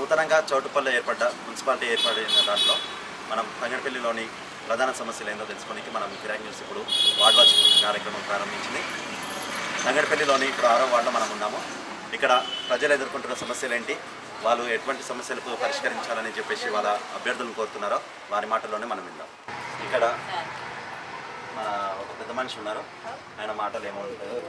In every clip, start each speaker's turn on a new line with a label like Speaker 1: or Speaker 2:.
Speaker 1: నూతనంగా చౌటుపల్లి ఏర్పడ్డ మున్సిపాలిటీ ఏర్పడిన దాంట్లో మనం తంగడపల్లిలోని ప్రధాన సమస్యలు ఏందో తెలుసుకోనికి మనం కిరాక్ న్యూస్ ఇప్పుడు వార్డ్ వాచ్ కార్యక్రమం ప్రారంభించింది తంగడపల్లిలోని ఇప్పుడు ఆరో వార్డులో మనం ఉన్నాము ఇక్కడ ప్రజలు ఎదుర్కొంటున్న సమస్యలు ఏంటి వాళ్ళు ఎటువంటి సమస్యలకు పరిష్కరించాలని చెప్పేసి వాళ్ళ అభ్యర్థులను కోరుతున్నారో వారి మాటల్లోనే మనం విందాం ఇక్కడ మన ఒక పెద్ద మనిషి ఉన్నారు ఆయన మాటలు ఏమో ఉంటాయో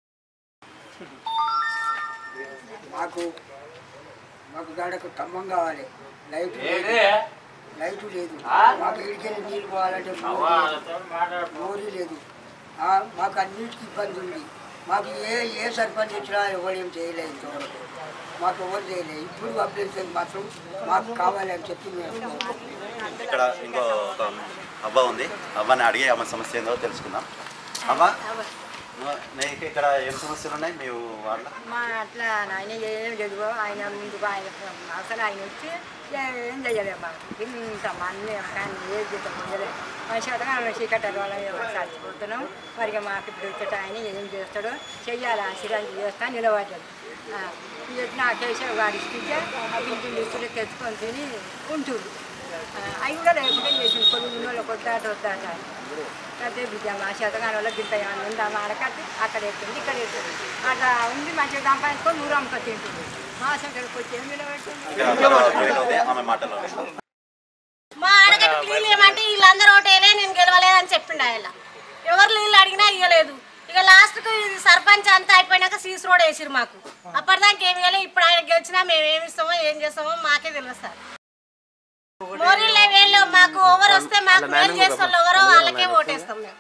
Speaker 2: మాకు మాకు గాడకు స్తంభం కావాలి లైట్ లేదు. లైట్ లేదు మాకు ఇడికెళ్ళి నీళ్ళు పోవాలంటే మోరీ లేదు. మోరీ లేదు ఆ, మాకు అన్నిటికీ ఇబ్బంది ఉంది మాకు ఏ ఏ సర్పంచ్ ఇచ్చినా ఎవరు ఏం చేయలేదు ఇంతవరకు మాకు ఎవరు చేయలేదు ఇప్పుడు అభ్యర్థి మాత్రం మాకు కావాలి అని చెప్పి మేము
Speaker 1: ఇక్కడ ఇంకో ఒక అవ్వ ఉంది అవ్వని అడిగి ఆమె సమస్య ఏందో తెలుసుకుందాం అవ్వ నువ్వు- నీకు ఇక్కడ ఏం సమస్యలు ఉన్నాయి మీ వాళ్ళ
Speaker 3: మా అట్లా ఆయన ఏం లేదు ఆయన ముందుకు ఆయన అసలు ఆయన వచ్చి ఏం చేయలేదు మాకు ఇంత మంది కానీ ఏం చేద్దాం చేయలేదు మా శతకాలం చీకటి వాళ్ళ చచ్చిపోతున్నాం మరి మాకు ఇప్పుడు వచ్చేట ఆయన ఏం చేస్తాడో చెయ్యాలి ఆశీర్వాదం చేస్తా నిలబడ్డాడు ఆ, ఇట్లా నా కేశవ్ గారి ఇస్తే ఆ ఇంటి లిస్టులు తెచ్చుకొని తిని ఉంటుడు అవి కూడా లేకుండా చేసి కొన్ని ఉన్నోళ్ళు కొద్దాట వద్దాట అదే బిడ్డ మా శతకాలం వల్ల గింత ఏమైనా ఉందా మా అడకట్టి అక్కడ ఎత్తుంది ఇక్కడ ఎత్తుంది అట్లా ఉంది మంచిగా సంపాదించుకొని నూరు అమ్మక తింటుంది మా శంకర్కి వచ్చి ఏం నిలబెట్టింది
Speaker 1: ఇక్కడ మరో అమ్మాయి ఉంది, ఆమె మాటలో
Speaker 4: మా ఆడగట్టు క్లీన్ చేయమంటే వీళ్ళందరూ ఒకటేలే నేను గెలవలేదని చెప్పిండు ఆయన ఎవరు నీళ్ళు అడిగినా ఇవ్వలేదు ఇక లాస్ట్కు ఇది సర్పంచ్ అంతా అయిపోయినాక సీస్ రోడ్ వేసిరు మాకు అప్పటిదాకా ఏమి ఇవ్వలేదు ఇప్పుడు ఆయన గెలిచినా మేము ఏమి ఇస్తామో ఏం చేస్తామో మాకే తెలియదు సార్ మోరీలు వేళ్ళు మాకు ఎవరు వస్తే మాకు మేలు చేస్తాం ఎవరో వాళ్ళకే ఓటేస్తాం మేము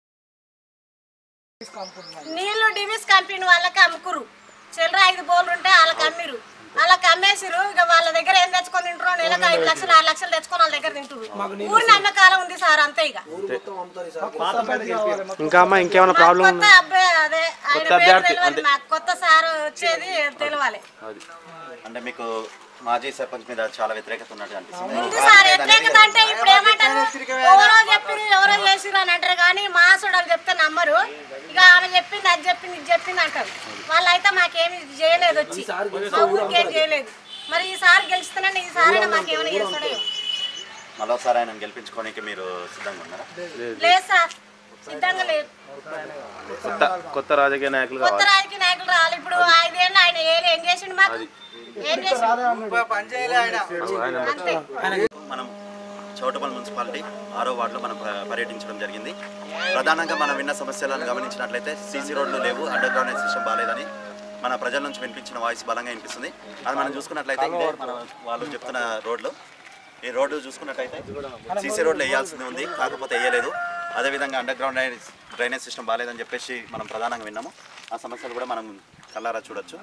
Speaker 4: నీళ్లు డివిస్ కంపెనీ వాళ్ళకి అమ్ముకురు చిల్లర ఐదు బోర్లు ఉంటే వాళ్ళకి అమ్మిరు వాళ్ళకి అమ్మేసిరు ఇక వాళ్ళ దగ్గర ఏం తెచ్చుకొని తింటారో నెలకు ఐదు లక్షలు ఆరు లక్షలు తెచ్చుకొని వాళ్ళ దగ్గర తింటారు ఊరి నమ్మకాలం ఉంది సార్ అంతే ఇక
Speaker 5: ఇంకా అమ్మా ఇంకేమైనా ప్రాబ్లం
Speaker 4: కొత్త అబ్బాయి అదే ఆయన పేరు తెలియదు మాకు కొత్త సార్ వచ్చేది తెలియాలి
Speaker 1: అంటే మీకు మాజీ సర్పంచ్ మీద చాలా వ్యతిరేకత ఉన్నట్టు అనిపిస్తుంది
Speaker 4: ఉంది సార్ వ్యతిరేకత అంటే ఇప్పుడు ఏమంటారు ఎవరో చెప్పిరు ఎవరో చేసిరు అని అంటారు కానీ మా సోడలు చెప్తే నమ్మరు ఇక ఆమె చెప్పింది అది చెప్పింది ఇది చెప్పింది అంటారు వాళ్ళైతే మాకేమి ఇది చేయలేదు వచ్చి మా ఊరికి ఏం చేయలేదు మరి ఈసారి గెలుస్తున్నాను ఈసారి మాకేమైనా చేస్తాడో ఏమో.
Speaker 1: మరోసారి ఆయన గెలిపించుకోనికి మీరు సిద్ధంగా ఉన్నారా
Speaker 4: లేదు సార్ సిద్ధంగా లేదు
Speaker 5: కొత్త కొత్త రాజకీయ నాయకులు
Speaker 4: కొత్త రాజకీయ నాయకులు రావాలి ఇప్పుడు ఐదేళ్ళు ఆయన ఏం ఏం చేసిండు మాకు ఏం చేసిండు అంతే
Speaker 1: మనం చౌటపల్లి మున్సిపాలిటీ ఆరో వార్డులో మనం ప- పర్యటించడం జరిగింది ప్రధానంగా మనం విన్న సమస్యలను గమనించినట్లయితే సీసీ రోడ్లు లేవు అండర్ గ్రౌండ్ సిస్టమ్ బాగాలేదని మన ప్రజల నుంచి వినిపించిన వాయిస్ బలంగా వినిపిస్తుంది అది మనం చూసుకున్నట్లయితే ఇదే మన వాళ్ళు చెప్తున్న రోడ్లు ఈ రోడ్లు చూసుకున్నట్లయితే సీసీ రోడ్లు వేయాల్సింది ఉంది కాకపోతే వేయలేదు అదేవిధంగా under ground drainage drainage system బాగాలేదని చెప్పేసి మనం ప్రధానంగా విన్నాము ఆ సమస్యలు కూడా మనం కల్లారా చూడొచ్చు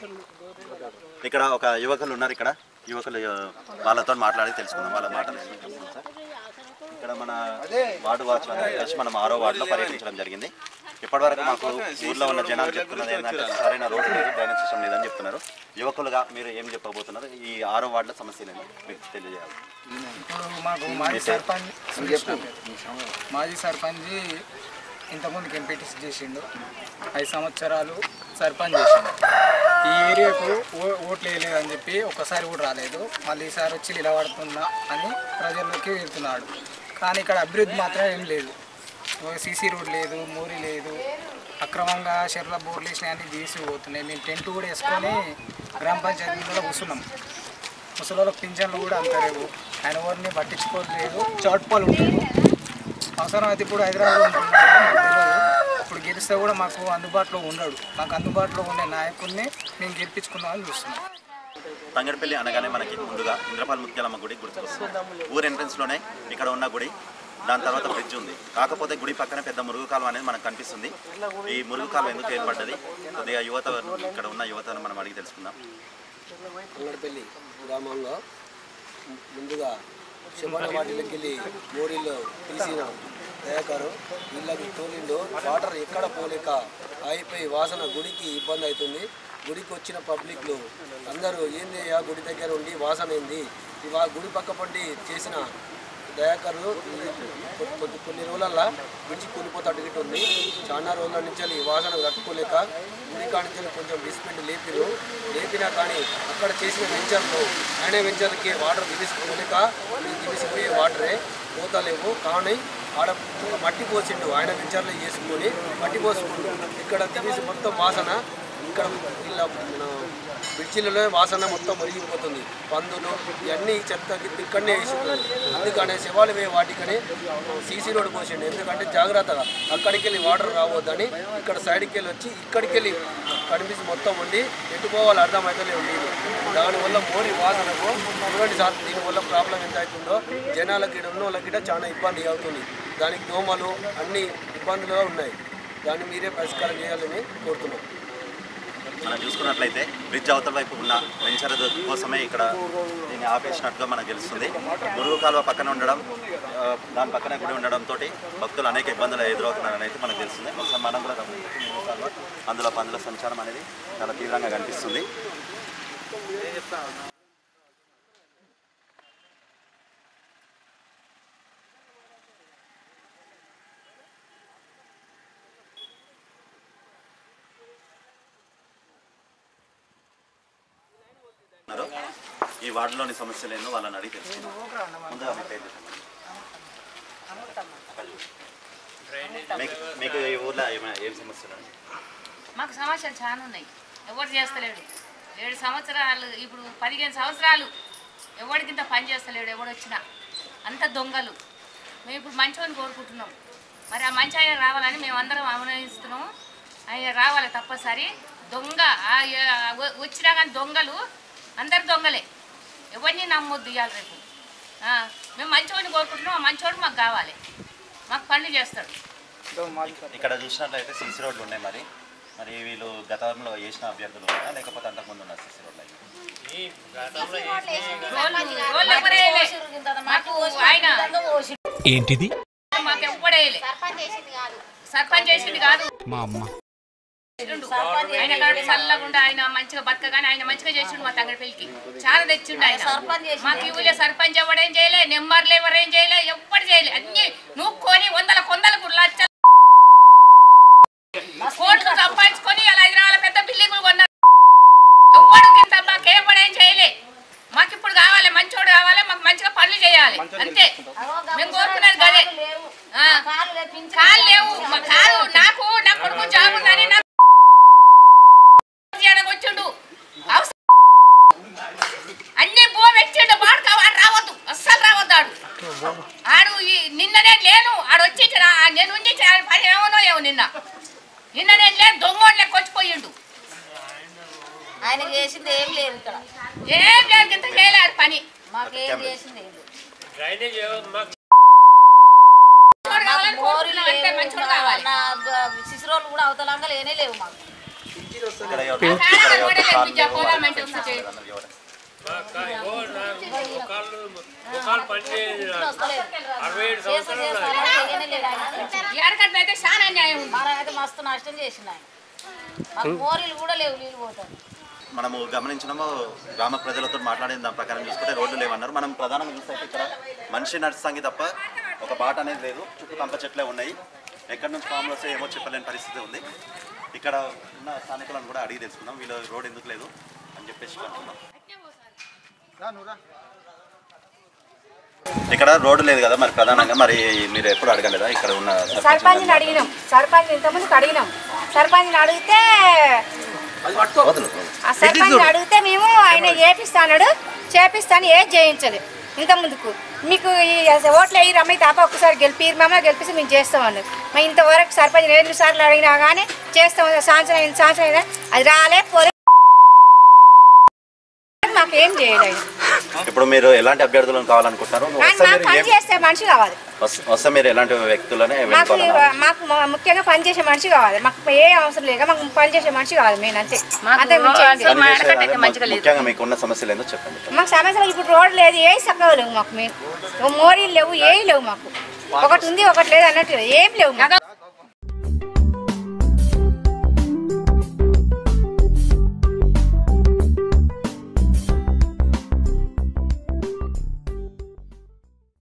Speaker 1: ఇక్కడ ఒక యువకులు ఉన్నారు ఇక్కడ యువకులు ఆ, వాళ్ళతో మాట్లాడి తెలుసుకుందాం వాళ్ళ మాటలు ఏమో తెలుసుకుందాం సార్. ఇక్కడ మన వార్డు వాచ్ వచ్చి మనం ఆరో వార్డులో పర్యటించడం జరిగింది ఇప్పటివరకు మాకు ఊర్లో ఉన్న జనాలు చెప్తున్నది ఏంటంటే సరైన రోడ్డు లేదు డ్రైనేజ్ సిస్టమ్ లేదని చెప్తున్నారు యువకులుగా మీరు ఏం చెప్పబోతున్నారు ఈ ఆరో వార్డులో సమస్యలు ఏంటో మీకు తెలియజేయాలి
Speaker 6: ఇప్పుడు మాకు మాజీ సర్పంచ్ మాజీ సర్పంచ్ ఇంతకుముందుకు ఎంపీటీసీ చేసిండు ఐదు సంవత్సరాలు సర్పంచ్ చేసిండు ఈ ఏరియాకు ఓ- ఓట్లు వేయలేదని చెప్పి ఒకసారి కూడా రాలేదు మళ్ళీ ఈసారి వచ్చి నిలబడుతున్నా అని ప్రజల్లోకి వెళ్తున్నాడు కానీ ఇక్కడ అభివృద్ధి మాత్రం ఏం లేదు సీసీ రోడ్ లేదు మోరీ లేదు అక్రమంగా చెర్ల బోర్లు వేసినాయని తీసి పోతున్నాయి మేము టెంట్ కూడా వేసుకొని గ్రామ పంచాయతీ కూడా కూర్చున్నాం ముసలిళ్ళకి పింఛన్లు కూడా అంతలేవు ఆయన ఎవరిని పట్టించుకోవట్లేదు చౌట్పాలు ఉంటాడు అవసరం అయితే ఇప్పుడు హైదరాబాద్ ఉంటున్నాడు మాకు తెలియదు. ఇప్పుడు గెలిస్తే కూడా మాకు అందుబాటులో ఉండడు మాకు అందుబాటులో ఉండే నాయకుడిని మేము గెలిపించుకుందామని చూస్తున్నాం
Speaker 1: తంగడిపల్లి అనగానే మనకి ముందుగా ఇంద్రపాల్ ముత్యాలమ్మ గుడి గుర్తుకొస్తుంది ఊరు entrance లోనే ఇక్కడ ఉన్న గుడి దాని తర్వాత బ్రిడ్జ్ ఉంది కాకపోతే గుడి పక్కన పెద్ద మురుగు కాలువ అనేది మనకు కనిపిస్తుంది ఈ మురుగు కాలువ ఎందుకు ఏర్పడ్డది కొద్దిగా యువత ఇక్కడ ఉన్న యువతను మనం అడిగి తెలుసుకుందాం
Speaker 7: అంగడిపల్లి గ్రామంలో ముందుగా శివన వాటిలోకి వెళ్ళి మోరీలో తీసిన దయాకరు వీళ్ళకి తోలిండు వాటర్ ఎక్కడ పోలేక అయిపోయి వాసన గుడికి ఇబ్బంది అవుతుంది గుడికి వచ్చిన పబ్లిక్లు అందరూ ఏంది ఆ గుడి దగ్గర ఉండి వాసన ఏంది ఈ వా- గుడి పక్క పండి చేసిన దయాకరు కొద్ది కొన్ని రోజులల్లా విడిచి కూలిపోతాడు గిట్ట ఉంది చాలా రోజుల నుంచి ఈ వాసన తట్టుకోలేక గుడి కాడి నుంచి కొంచెం డిస్పెంట్ లేపిరు లేపినా కానీ అక్కడ చేసిన వెంచర్లు ఆయన వెంచర్కి వాటర్ దిగిసుకోలేక ఈ దిగిసిపోయే వాటరే పోతలేవు కానీ ఆడ మట్టి పోసిండు ఆయన వెంచర్లో చేసుకొని మట్టి పోసుకుంటూ ఇక్కడ దిగిసి మొత్తం వాసన ఇక్కడ ఇలా మన మిర్చిలలో వాసన మొత్తం మురిగిపోతుంది పందులు ఇవన్నీ చెత్త గిత్త ఇక్కడనే వేసిండు అందుకనే శివాలు వేయ వాటికనే సీసీ రోడ్ పోసిండు ఎందుకంటే జాగ్రత్తగా అక్కడికి వెళ్ళి వాటర్ రావద్దని ఇక్కడ సైడ్కి వెళ్ళి వచ్చి ఇక్కడికి వెళ్ళి కనిపించి మొత్తం ఉండి ఎటు పోవాలి అర్థమైతలే ఉండేది దానివల్ల మోరి వాసనకు చూడండి సార్ దీనివల్ల ప్రాబ్లం ఎంత అవుతుందో జనాలకి ఈడ ఉన్న వాళ్ళకి కూడా చాలా ఇబ్బంది అవుతుంది దానికి దోమలు అన్ని ఇబ్బందులుగా ఉన్నాయి దాన్ని మీరే పరిష్కారం చేయాలని కోరుతున్నాం
Speaker 1: మనం చూసుకున్నట్లయితే బ్రిడ్జ్ అవతల వైపు ఉన్న వెంచర్ కోసమే ఇక్కడ దీన్ని ఆపేసినట్టుగా మనకు తెలుస్తుంది మురుగు కాలువ పక్కన ఉండడం ఆ, దాని పక్కన గుడి ఉండడంతో భక్తులు అనేక ఇబ్బందులు ఎదురవుతున్నారని అయితే మనకు తెలుస్తుంది ఒకసారి మనం కూడా గమనించాం మురుగు కాలువ. అందులో పందుల సంచారం అనేది చాలా తీవ్రంగా కనిపిస్తుంది ఉన్నారు. ఈ వార్డులోని సమస్యలు ఏందో వాళ్ళని అడిగి తెలుసుకుందాం ముందుగా మీ పేరు చెప్పండి. మీకు మీకు ఈ ఊర్లో ఏమైనా ఏం సమస్యలు ఉన్నాయి?
Speaker 8: మాకు సమస్యలు చాలా ఉన్నాయి ఎవరు చేస్తలేడు ఏడు సంవత్సరాలు ఇప్పుడు పదిహేను సంవత్సరాలు ఎవడికింత పని చేస్తలేడు ఎవడు వచ్చినా అంత దొంగలు మేము ఇప్పుడు మంచివాడిని కోరుకుంటున్నాం మరి ఆ మంచి ఆయన రావాలని మేము అందరం అభినయిస్తున్నాము ఆయన రావాలి తప్పనిసరి దొంగ ఆ ఆ వ- వచ్చినా కానీ దొంగలు అందరు దొంగలే ఎవరిని నమ్మొద్దు ఇవాళ రేపు ఆ, మేము మంచివాడిని కోరుకుంటున్నాం ఆ మంచివాడు మాకు కావాలి మాకు పనులు చేస్తాడు
Speaker 1: ఇక్కడ చూసినట్లయితే సీసీ రోడ్లు ఉన్నాయి మరి మరి వీళ్ళు గతంలో వేసిన అభ్యర్థులు ఉన్నారా లేకపోతే అంతకుముందు ఉన్న సీసీ రోడ్లు
Speaker 8: రోళ్ళు రోళ్ళు ఎవరు వేయలే. మాకు ఆయన
Speaker 9: ఏంటిది
Speaker 8: మాకు ఎవ్వడేయలే సర్పంచ్ చేసింది కాదు
Speaker 9: మా అమ్మ
Speaker 8: చేసిండు. ఆయన కాదు చల్లకుండా ఆయన మంచిగా బతకగానే ఆయన మంచిగా చేసిండు మా తంగడి పెళ్లికి చాలా తెచ్చిండు ఆయన మాకు ఊళ్ళో సర్పంచ్ ఎవడేం చేయలే నెంబర్లు ఎవరేం చేయలే ఎవ్వడు చేయలే అన్ని నువ్వు కొని వందల కొందలకు లక్షలు కోట్లు సంపాదించుకొని అలా హైదరాబాద్ పెద్ద బిల్డింగులు కొన్నారు ఎవ్వడు కింద మాకు ఏం చేయలే మాకు ఇప్పుడు కావాలి మంచోడు కావాలి మాకు మంచిగా పనులు చేయాలి అంతే మేము కోరుకున్నది అదే ఆ. కాలు లేవు మా కాలు నాకు నా కొడుకు జాబ్ ఉందని నాకు చేయడానికి వచ్చిండు అవసరం అన్ని భూమి ఎచ్చిండు వాడు వాడు రావద్దు అస్సలు రావద్దు ఆడు ఆడు ఈ నిన్ననే లేను ఆడు వచ్చి రా- నేను ఉండి చా- పని ఏమనో ఏమో నిన్న నిన్న నేను లేను దొంగోడు లెక్క వచ్చిపోయిండు
Speaker 4: ఆయన చేసింది ఏం లేదు ఇక్కడ
Speaker 8: ఏం లేదు ఇంత చేయలేదు పని
Speaker 4: మాకేం చేసింది ఏం లేదు
Speaker 8: మంచోడు కావాలని కోరుకున్నాం అంతే మంచోడు కావాలి
Speaker 4: నా శిశురోలు కూడా అవతలంగా లేనే లేవు మాకు
Speaker 1: ఇక్కడ ఎవరు-
Speaker 8: ఆ కాడ
Speaker 1: ఇక్కడ ఎవరు
Speaker 8: కూడా
Speaker 1: కాళ్ళు
Speaker 8: విద్యా
Speaker 1: లేవు,
Speaker 8: పోదాం
Speaker 1: వాళ్ళు
Speaker 8: అంటే ఉంది చేయి.
Speaker 1: అన్నారు ఎవరు?
Speaker 4: చేస్తా చేస్తా అని చేయనే లేదు ఆయన.
Speaker 8: ఈ అరకట్న అయితే చాలా అన్యాయం ఉంది
Speaker 4: మనం అయితే మస్తు నష్టం చేసిండు ఆయన మాకు మోరీలు కూడా లేవు నీళ్ళు పోతాయి
Speaker 1: మనము గమనించినాము గ్రామ ప్రజలతో మాట్లాడిన దాని ప్రకారం చూసుకుంటే రోడ్లు లేవన్నారు మనం ప్రధానంగా చూస్తే అయితే ఇక్కడ మనిషి నడుస్తాంగి తప్ప ఒక బాట అనేది లేదు చుట్టూ కంప చెట్లే ఉన్నాయి ఎక్కడి నుంచి పాములు వస్తే ఏమో చెప్పలేని పరిస్థితి ఉంది ఇక్కడ ఉన్న స్థానికులను కూడా అడిగి తెలుసుకుందాం వీళ్ళు రోడ్ ఎందుకు లేదు అని చెప్పేసి అనుకున్నాం ఇక్కడ రోడ్డు లేదు కదా మరి ప్రధానంగా మరి మీరు ఎప్పుడు అడగలేదా ఇక్కడ ఉన్న సర్పంచ్
Speaker 3: సర్పంచ్ని అడిగినాం సర్పంచ్ ఇంతకుముందుకు అడిగినాం సర్పంచ్ని అడిగితే
Speaker 1: వదులు.
Speaker 3: ఆ సర్పంచ్ అడిగితే మేము ఆయన చేపిస్తాడు చేపిస్తాను ఏది చేయించలేదు ఇంత ముందుకు మీకు ఈ ఓట్లు వేయి రమ్మ తప్ప ఒక్కసారి గెలిపి మమ్మల్ని గెలిపిస్తే మేము చేస్తామన్నారు మరి ఇంతవరకు సర్పంచ్ ఎన్ని సార్లు అడిగినా కానీ చేస్తాం సంవత్సరం అయింది సంవత్సరం అయిందా అది రాలే పోలే మాకు ఏం చేయలేదు
Speaker 1: ఇప్పుడు మీరు ఎలాంటి అభ్యర్థులను కావాలనుకుంటున్నారు
Speaker 3: కానీ
Speaker 1: వస్తే
Speaker 3: మాకు
Speaker 1: మీరు
Speaker 3: పని
Speaker 1: ఏ-
Speaker 3: చేస్తే మనిషి కావాలి
Speaker 1: వస్తే- వస్తే మీరు ఎలాంటి వ్యక్తులనే
Speaker 3: మాకు
Speaker 1: వెనుకోవాలన్నా?
Speaker 3: మాకు మ- ముఖ్యంగా పని చేసే మనిషి కావాలి మాకు ఏ అవసరం లేక మాకు పని చేసే మనిషి కావాలి మేము అంతే అంతే మించి ఏం లేదు.
Speaker 8: మా
Speaker 1: పని చేసే
Speaker 8: ఆడకట్ట అయితే
Speaker 1: అదే
Speaker 8: మంచిగా లేదు.
Speaker 1: ముఖ్యంగా మీకు ఉన్న సమస్యలు ఏందో చెప్పండి
Speaker 3: మాకు సమస్యలు ఇప్పుడు రోడ్ లేదు ఏ చక్కగా లేవు మాకు మేము ఓ మోరీలు లేవు ఏం లేవు మాకు ఒకటి ఉంది ఒకటి లేదు అన్నట్టు లేదు. ఏం లేవు మాకు.